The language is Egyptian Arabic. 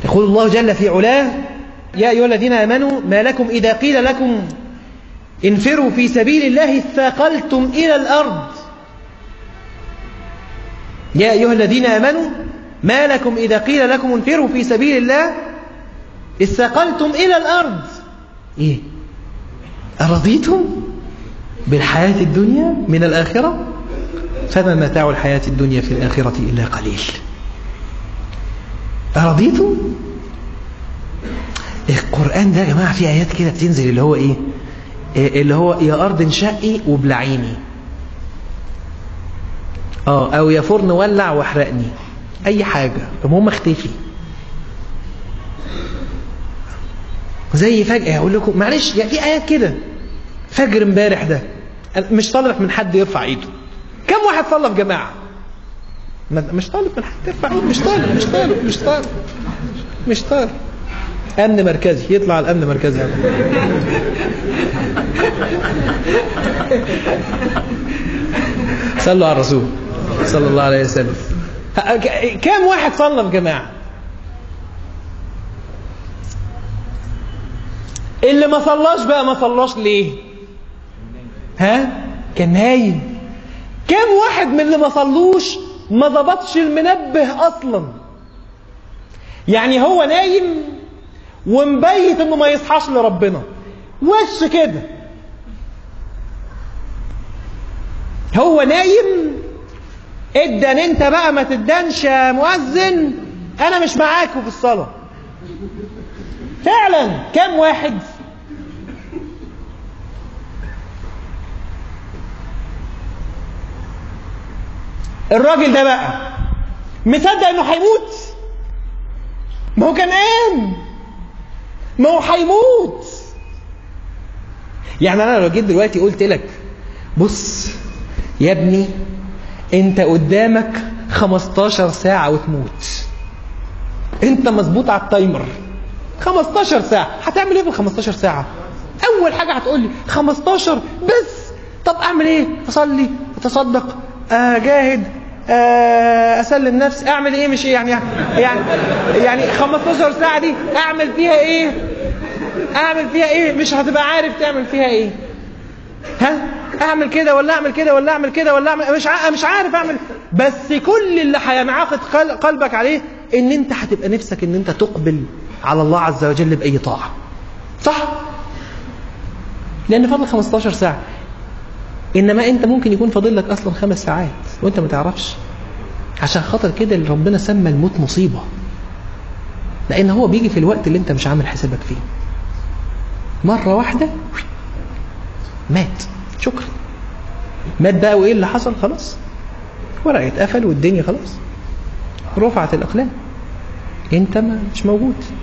يقول الله جل في علاه يا أيها الذين آمنوا ما لكم إذا قيل لكم انفروا في سبيل الله اثاقلتم إلى الأرض يا أيها الذين آمنوا ما لكم إذا قيل لكم انفروا في سبيل الله اثاقلتم إلى الأرض إيه أرضيتم بالحياة الدنيا من الآخرة فما متاع الحياة الدنيا في الآخرة إلا قليل أرضيتم القرآن ده يا جماعة فيه آيات كده بتنزل اللي هو إيه اللي هو يا أرض انشقي وبلعيني اه او يا فرن ولع واحرقني اي حاجة المهم اختفي زي فجأة اقول لكم معلش يا في ايات كده فجر امبارح ده مش طالب من حد يرفع ايده كم واحد صلى في جماعة مش طالب من حد يرفع ايده مش طالب مش طالب مش طالب مش طالب امن مركزي يطلع الامن مركزي صلوا على الرسول صلى الله عليه وسلم كم واحد صلى في جماعة اللي ما صلاش بقى ما صلاش ليه ها كان نايم كم واحد من اللي ما صلوش ما ضبطش المنبه اصلا يعني هو نايم ومبيت انه ما يصحاش لربنا وش كده هو نايم ادن انت بقى ما تدنش يا مؤذن انا مش معاكم في الصلاة فعلا كم واحد الراجل ده بقى مصدق انه هيموت ما هو كان قام ما هو هيموت يعني انا لو جيت دلوقتي قلت لك بص يا ابني انت قدامك 15 ساعة وتموت انت مظبوط على التايمر 15 ساعة هتعمل ايه في ال 15 ساعة اول حاجة هتقول لي 15 بس طب اعمل ايه اصلي اتصدق اجاهد اسلم نفسي اعمل ايه مش ايه يعني يعني يعني 15 ساعة دي اعمل فيها ايه اعمل فيها ايه مش هتبقى عارف تعمل فيها ايه ها اعمل كده ولا اعمل كده ولا اعمل كده ولا اعمل مش مش عارف اعمل بس كل اللي هينعقد قلبك عليه ان انت هتبقى نفسك ان انت تقبل على الله عز وجل باي طاعه صح لان فاضل 15 ساعه انما انت ممكن يكون فاضل لك اصلا خمس ساعات وانت ما تعرفش عشان خاطر كده اللي ربنا سمى الموت مصيبه لان هو بيجي في الوقت اللي انت مش عامل حسابك فيه مره واحده مات شكرا مات بقى وايه اللي حصل خلاص ورقه اتقفل والدنيا خلاص رفعت الاقلام انت ما مش موجود